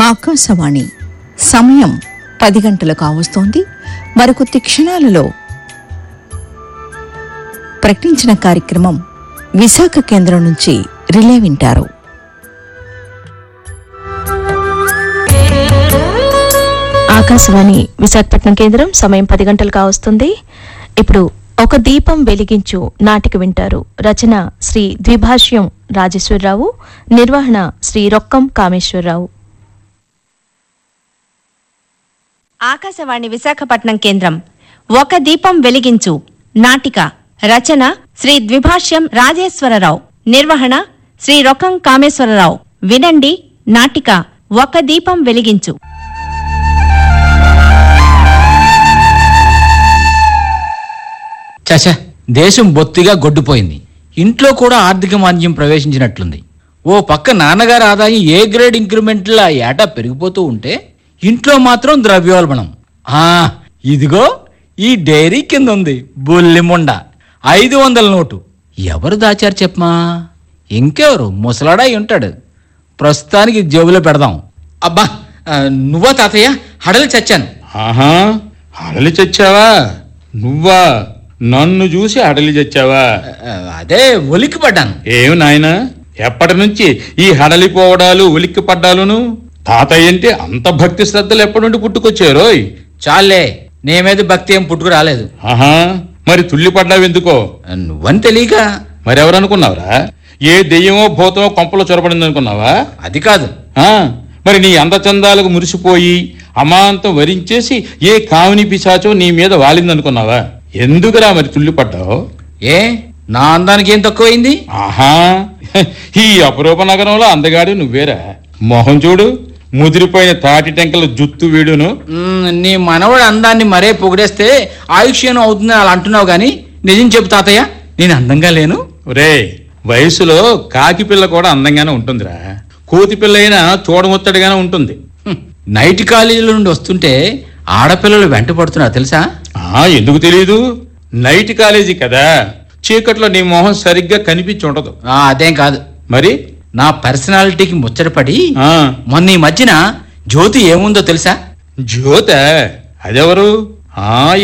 ఆకాశవాణి సమయం పది గంటలు కావస్తోంది మరికొద్ది క్షణాలలో ప్రకటించిన కార్యక్రమం విశాఖ కేంద్రం నుంచి రిలే వింటారు ఆకాశవాణి విశాఖపట్నం కేంద్రం సమయం పది గంటలు కావస్తుంది ఇప్పుడు ఒక దీపం వెలిగించు నాటిక వింటారు రచన శ్రీ ద్విభాష్యం రాజేశ్వరరావు నిర్వహణ శ్రీ రొక్కం కామేశ్వరరావు ఆకాశవాణి విశాఖపట్నం కేంద్రం ఒక దీపం వెలిగించు నాటిక రచన శ్రీ ద్విభాష్యం రాజేశ్వరరావు నిర్వహణ శ్రీ రొకం కామేశ్వరరావు వినండి నాటిక ఒక దీపం వెలిగించు చచ దేశం బొత్తిగా గొడ్డుపోయింది ఇంట్లో కూడా ఆర్థిక మాంద్యం ప్రవేశించినట్లుంది ఓ పక్క నాన్నగారి ఆదాయం ఏ గ్రేడ్ ఇంక్రిమెంట్ల ఏటా పెరిగిపోతూ ఉంటే ఇంట్లో మాత్రం ద్రవ్యోల్బణం ఆ ఇదిగో ఈ డైరీ కింద ఉంది బుల్లిముండ ఐదు వందల నోటు ఎవరు దాచారు చెప్పమా ఇంకెవరు ముసలాడా అయి ఉంటాడు ప్రస్తుతానికి జేబులో పెడదాం అబ్బా ఆ, నువ్వా తాతయ్య హడలి చచ్చాను ఆహా అడలి చచ్చావా నువ్వా నన్ను చూసి అడలి చచ్చావా ఆ, అదే ఒలిక్కి పడ్డాను ఏమి నాయనా ఎప్పటి నుంచి ఈ హడలిపోవడాలు ఉలిక్కి పడ్డాలును తాతయ్య అంటే అంత భక్తి శ్రద్ధలు ఎప్పటి నుండి పుట్టుకొచ్చారోయ్ చాలే నీ మీద భక్తి ఏం పుట్టుకు రాలేదు ఆహా మరి తుల్లి పడ్డావెందుకో నువ్వని తెలియక మరెవరనుకున్నావురా ఏ దెయ్యమో భూతమో కొంపలో చొరబడింది అనుకున్నావా అది కాదు ఆ, మరి నీ అందచందాలకు మురిసిపోయి అమాంతం వరించేసి ఏ కామిని పిశాచో నీ మీద వాలిందనుకున్నావా ఎందుకురా మరి తుల్లి పడ్డావు ఏ నా అందానికి ఏం తక్కువైంది ఆహా ఈ అపరూప నగరంలో అందగాడు నువ్వేరా మొహం చూడు ముదిరిపోయిన తాటి టెంకల జుత్తు వీడును మ్, నీ మనవడు అందాన్ని మరే పొగిడేస్తే ఆయుష్యం అవుతుందని అలా అంటున్నావు గాని నిజం చెప్పు తాతయ్య నేను అందంగా లేను రే వయసులో కాకి పిల్ల కూడా అందంగానే ఉంటుందిరా కోతి పిల్ల అయినా చూడముత్తడిగానే ఉంటుంది హ్మ్, నైట్ కాలేజీల నుండి వస్తుంటే ఆడపిల్లలు వెంట పడుతున్నారు తెలుసా ఆ ఎందుకు తెలియదు నైట్ కాలేజీ కదా చీకట్లో నీ మొహం సరిగ్గా కనిపించి ఉండదు ఆ, అదేం కాదు మరి నా పర్సనాలిటీకి ముచ్చటపడి ఆ మొన్న ఈ మధ్యన జ్యోతి ఏముందో తెలుసా జ్యోత అదెవరు ఆ